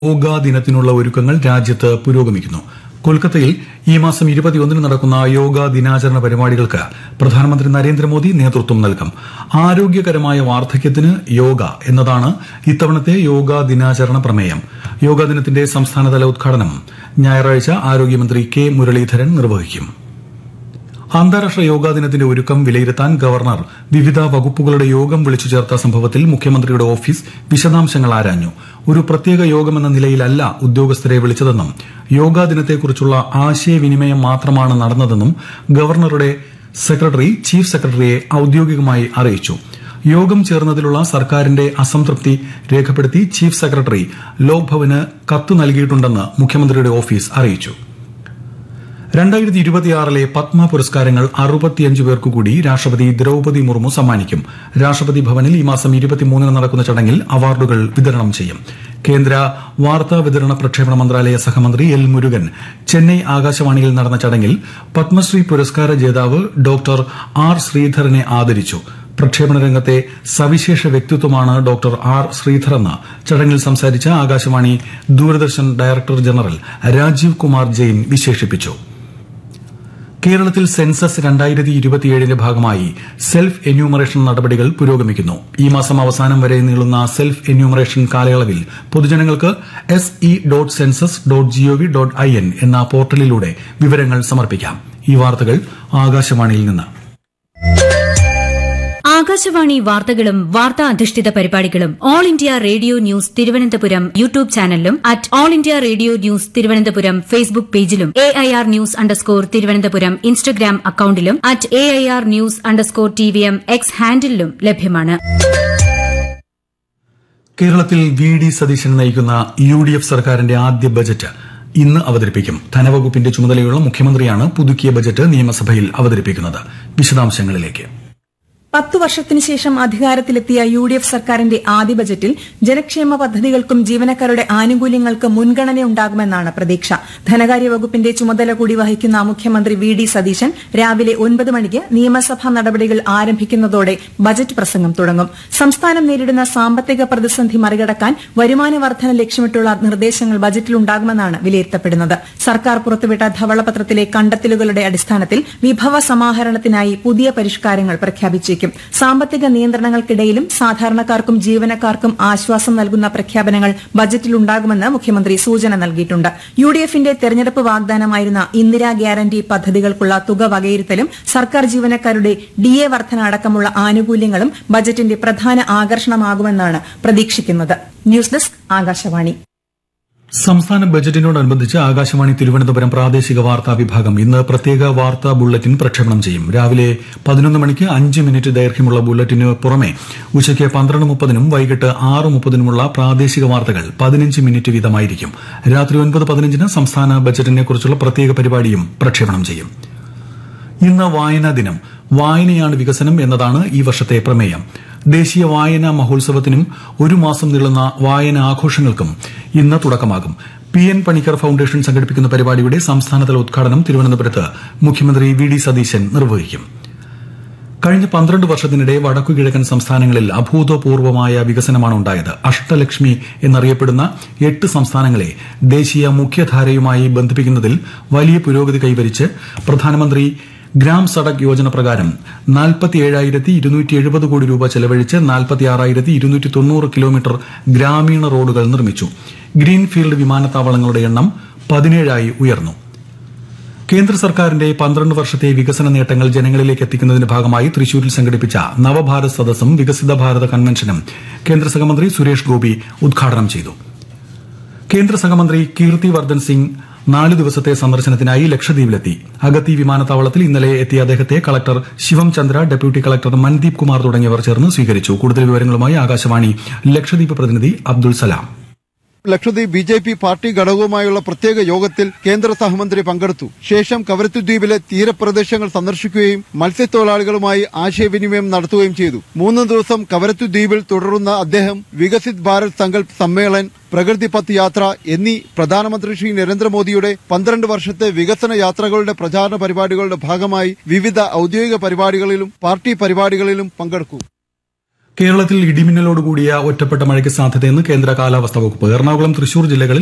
യോഗാ ദിനത്തിനുള്ള ഒരുക്കങ്ങൾ രാജ്യത്ത് പുരോഗമിക്കുന്നു കൊൽക്കത്തയിൽ ഈ മാസം ഇരുപത്തിയൊന്നിന് നടക്കുന്ന യോഗാ ദിനാചരണ പരിപാടികൾക്ക് പ്രധാനമന്ത്രി നരേന്ദ്രമോദി നേതൃത്വം നൽകും ആരോഗ്യകരമായ വാർദ്ധക്യത്തിന് യോഗ എന്നതാണ് ഇത്തവണത്തെ യോഗാ ദിനാചരണ പ്രമേയം യോഗാ ദിനത്തിന്റെ സംസ്ഥാനതല ഉദ്ഘാടനം ഞായറാഴ്ച ആരോഗ്യമന്ത്രി കെ മുരളീധരൻ നിർവഹിക്കും അന്താരാഷ്ട്ര യോഗാ ദിനത്തിന്റെ ഒരുക്കം വിലയിരുത്താൻ ഗവർണർ വിവിധ വകുപ്പുകളുടെ യോഗം വിളിച്ചു ചേർത്ത സംഭവത്തിൽ മുഖ്യമന്ത്രിയുടെ ഓഫീസ് വിശദാംശങ്ങൾ ആരാഞ്ഞു ഒരു പ്രത്യേക യോഗമെന്ന നിലയിലല്ല ഉദ്യോഗസ്ഥരെ വിളിച്ചതെന്നും യോഗാ ദിനത്തെക്കുറിച്ചുള്ള ആശയവിനിമയം മാത്രമാണ് നടന്നതെന്നും ഗവർണറുടെ സെക്രട്ടറി ചീഫ് സെക്രട്ടറിയെ ഔദ്യോഗികമായി അറിയിച്ചു യോഗം ചേർന്നതിലുള്ള സർക്കാരിന്റെ അസംതൃപ്തി രേഖപ്പെടുത്തി ചീഫ് സെക്രട്ടറി ലോക്ഭവന് കത്ത് നൽകിയിട്ടുണ്ടെന്ന് മുഖ്യമന്ത്രിയുടെ ഓഫീസ് അറിയിച്ചു രണ്ടായിരത്തി ഇരുപത്തിയാറിലെ പത്മ പുരസ്കാരങ്ങൾ അറുപത്തിയഞ്ച് പേർക്കു കൂടി രാഷ്ട്രപതി ദ്രൌപതി മുർമു സമ്മാനിക്കും രാഷ്ട്രപതി ഭവനിൽ ഈ മാസം ഇരുപത്തിമൂന്നിന് നടക്കുന്ന ചടങ്ങിൽ അവാർഡുകൾ വിതരണം ചെയ്യും കേന്ദ്ര വാർത്താ വിതരണ പ്രക്ഷേപണ മന്ത്രാലയ സഹമന്ത്രി എൽ മുരുകൻ ചെന്നൈ ആകാശവാണിയിൽ നടന്ന ചടങ്ങിൽ പത്മശ്രീ പുരസ്കാര ജേതാവ് ഡോക്ടർ ആർ ശ്രീധരനെ ആദരിച്ചു പ്രക്ഷേപണ രംഗത്തെ സവിശേഷ വ്യക്തിത്വമാണ് ഡോക്ടർ ആർ ശ്രീധറെന്ന് ചടങ്ങിൽ സംസാരിച്ച ആകാശവാണി ദൂരദർശൻ ഡയറക്ടർ ജനറൽ രാജീവ് കുമാർ ജെയിൻ വിശേഷിപ്പിച്ചു കേരളത്തിൽ സെൻസസ് രണ്ടായിരത്തി ഇരുപത്തിയേഴിന്റെ ഭാഗമായി സെൽഫ് എന്യൂമറേഷൻ നടപടികൾ പുരോഗമിക്കുന്നു ഈ മാസം അവസാനം വരെ നീളുന്ന സെൽഫ് എന്യൂമറേഷൻ കാലയളവിൽ പൊതുജനങ്ങൾക്ക് S E dot census dot GOV dot I N എന്ന പോർട്ടലിലൂടെ വിവരങ്ങൾ സമർപ്പിക്കാം ഈ വാർത്തകൾ ആകാശവാണിയിൽ നിന്ന് ആകാശവാണി വാർത്തകളും വാർത്താ അധിഷ്ഠിത പരിപാടികളും All India Radio news Thiruvananthapuram YouTube ചാനലിലും at All India Radio news Thiruvananthapuram Facebook പേജിലും A I R news underscore Thiruvananthapuram Instagram അക്കൌണ്ടിലും at A I R news underscore T V M X ഹാൻഡിലും ലഭ്യമാണ് കേരളത്തിൽ വി ഡി സതീശൻ നയിക്കുന്ന യു ഡി എഫ് സർക്കാരിന്റെ ആദ്യ budget ഇന്ന് അവതരിപ്പിക്കും ധനവകുപ്പിന്റെ ചുമതലയുള്ള മുഖ്യമന്ത്രിയാണ് പുതുക്കിയ ബജറ്റ് നിയമസഭയിൽ അവതരിപ്പിക്കുന്നത് വിശദാംശങ്ങളിലേക്ക് പത്തു വർഷത്തിനു ശേഷം അധികാരത്തിലെത്തിയ യു ഡി എഫ് സർക്കാരിന്റെ ആദ്യ ബജറ്റിൽ ജനക്ഷേമ പദ്ധതികൾക്കും ജീവനക്കാരുടെ ആനുകൂല്യങ്ങൾക്കും മുൻഗണനയുണ്ടാകുമെന്നാണ് പ്രതീക്ഷ ധനകാര്യ വകുപ്പിന്റെ ചുമതല കൂടി വഹിക്കുന്ന മുഖ്യമന്ത്രി വി ഡി സതീശൻ രാവിലെ ഒൻപത് മണിക്ക് നിയമസഭാ നടപടികൾ ആരംഭിക്കുന്നതോടെ ബജറ്റ് പ്രസംഗം തുടങ്ങും സംസ്ഥാനം നേരിടുന്ന സാമ്പത്തിക പ്രതിസന്ധി മറികടക്കാൻ വരുമാന വർധന ലക്ഷ്യമിട്ടുള്ള നിർദ്ദേശങ്ങൾ ബജറ്റിലുണ്ടാകുമെന്നാണ് വിലയിരുത്തപ്പെടുന്നത് സർക്കാർ പുറത്തുവിട്ട ധവളപത്രത്തിലെ കണ്ടെത്തലുകളുടെ അടിസ്ഥാനത്തിൽ വിഭവ സമാഹരണത്തിനായി പുതിയ പരിഷ്കാരങ്ങൾ പ്രഖ്യാപിച്ചേക്കും സാമ്പത്തിക നിയന്ത്രണങ്ങൾക്കിടയിലും സാധാരണക്കാർക്കും ജീവനക്കാർക്കും ആശ്വാസം നൽകുന്ന പ്രഖ്യാപനങ്ങൾ ബജറ്റിലുണ്ടാകുമെന്ന് മുഖ്യമന്ത്രി സൂചന നൽകിയിട്ടുണ്ട് യു ഡി എഫിന്റെ തെരഞ്ഞെടുപ്പ് വാഗ്ദാനമായിരുന്ന ഇന്ദിരാ ഗ്യാരണ്ടി പദ്ധതികൾക്കുള്ള തുക വകയിരുത്തലും സർക്കാർ ജീവനക്കാരുടെ ഡി എ വർധന അടക്കമുള്ള ആനുകൂല്യങ്ങളും ബജറ്റിന്റെ പ്രധാന ആകർഷണമാകുമെന്നാണ് പ്രതീക്ഷിക്കുന്നത് ന്യൂസ് ഡെസ്ക് ആകാശവാണി സംസ്ഥാന ബജറ്റിനോടനുബന്ധിച്ച് ആകാശവാണി തിരുവനന്തപുരം പ്രാദേശിക വാർത്താ വിഭാഗം ഇന്ന് പ്രത്യേക വാർത്താ ബുള്ളറ്റിൻ പ്രക്ഷേപണം ചെയ്യും രാവിലെ പതിനൊന്ന് മണിക്ക് അഞ്ച് മിനിറ്റ് ദൈർഘ്യമുള്ള ബുള്ളറ്റിന് പുറമെ ഉച്ചയ്ക്ക് പന്ത്രണ്ട് മുപ്പതിനും വൈകിട്ട് ആറ് മുപ്പതിനുമുള്ള പ്രാദേശിക വാർത്തകൾ പതിനഞ്ച് മിനിറ്റ് വീതമായിരിക്കും രാത്രി ഒൻപത് പതിനഞ്ചിന് സംസ്ഥാന ബജറ്റിനെക്കുറിച്ചുള്ള പ്രത്യേക പരിപാടിയും പ്രക്ഷേപണം ചെയ്യും ഇന്ന് വായനാ ദിനം വായനയാണ് വികസനം എന്നതാണ് ഈ വർഷത്തെ പ്രമേയം ദേശീയ വായനാ മഹോത്സവത്തിനും ഒരു മാസം നീളുന്ന വായന ആഘോഷങ്ങൾക്കും ഇന്ന് തുടക്കമാകും പി എൻ പണിക്കർ ഫൌണ്ടേഷൻ സംഘടിപ്പിക്കുന്ന പരിപാടിയുടെ സംസ്ഥാനതല ഉദ്ഘാടനം തിരുവനന്തപുരത്ത് മുഖ്യമന്ത്രി വി ഡി സതീശൻ നിർവഹിക്കും കഴിഞ്ഞ പന്ത്രണ്ട് വർഷത്തിനിടെ വടക്കുകിഴക്കൻ സംസ്ഥാനങ്ങളിൽ അഭൂതപൂർവമായ വികസനമാണ് ഉണ്ടായത് അഷ്ടലക്ഷ്മി എന്നറിയപ്പെടുന്ന എട്ട് സംസ്ഥാനങ്ങളെ ദേശീയ മുഖ്യധാരയുമായി ബന്ധിപ്പിക്കുന്നതിൽ വലിയ പുരോഗതി കൈവരിച്ച് പ്രധാനമന്ത്രി ഗ്രാം സഡക് യോജന പ്രകാരം നാൽപ്പത്തിയേഴായിരത്തി ഇരുന്നൂറ്റി എഴുപത് കോടി രൂപ ചെലവഴിച്ച് നാൽപ്പത്തിയാറായിരത്തി ഇരുന്നൂറ്റി തൊണ്ണൂറ് കിലോമീറ്റർ ഗ്രാമീണ റോഡുകൾ നിർമ്മിച്ചു ഗ്രീൻഫീൽഡ് വിമാനത്താവളങ്ങളുടെ എണ്ണം പതിനേഴായി ഉയർന്നു കേന്ദ്ര സർക്കാരിന്റെ പന്ത്രണ്ട് വർഷത്തെ വികസന നേട്ടങ്ങൾ ജനങ്ങളിലേക്ക് എത്തിക്കുന്നതിന്റെ ഭാഗമായി തൃശൂരിൽ സംഘടിപ്പിച്ച നവഭാരത് സദസ്സും വികസിത ഭാരത കൺവെൻഷനും കേന്ദ്ര സഹമന്ത്രി സുരേഷ് ഗോപി ഉദ്ഘാടനം ചെയ്തു കേന്ദ്ര സഹമന്ത്രി കീർത്തി വർദ്ധൻ സിംഗ് നാല് ദിവസത്തെ സന്ദർശനത്തിനായി ലക്ഷദ്വീപിലെത്തി അഗത്തി വിമാനത്താവളത്തിൽ ഇന്നലെ എത്തിയ അദ്ദേഹത്തെ collector Shivam Chandra deputy collector Mandeep Kumar തുടങ്ങിയവർ ചേർന്ന് സ്വീകരിച്ചു കൂടുതൽ വിവരങ്ങളുമായി ആകാശവാണി ലക്ഷദ്വീപ് പ്രതിനിധി Abdul Salam Lakshadweep B J P party ഘടകവുമായുള്ള പ്രത്യേക യോഗത്തിൽ കേന്ദ്ര സഹമന്ത്രി പങ്കെടുത്തു ശേഷം കവരത്തുദ്വീപിലെ തീരപ്രദേശങ്ങൾ സന്ദർശിക്കുകയും മത്സ്യത്തൊഴിലാളികളുമായി ആശയവിനിമയം നടത്തുകയും ചെയ്തു മൂന്ന് ദിവസം കവരത്തുദ്വീപിൽ തുടരുന്ന അദ്ദേഹം വികസിത് ഭാരത് സങ്കല്പ് സമ്മേളൻ പ്രകൃതി പത്ത് യാത്ര എന്നീ പ്രധാനമന്ത്രി ശ്രീ നരേന്ദ്രമോദിയുടെ പന്ത്രണ്ട് വർഷത്തെ വികസന യാത്രകളുടെ പ്രചാരണ പരിപാടികളുടെ ഭാഗമായി വിവിധ ഔദ്യോഗിക പരിപാടികളിലും പാർട്ടി പരിപാടികളിലും പങ്കെടുക്കും കേരളത്തിൽ ഇടിമിന്നലോട് കൂടിയ ഒറ്റപ്പെട്ട മഴയ്ക്ക് സാധ്യതയെന്ന് കേന്ദ്ര കാലാവസ്ഥാ വകുപ്പ് എറണാകുളം തൃശൂർ ജില്ലകളിൽ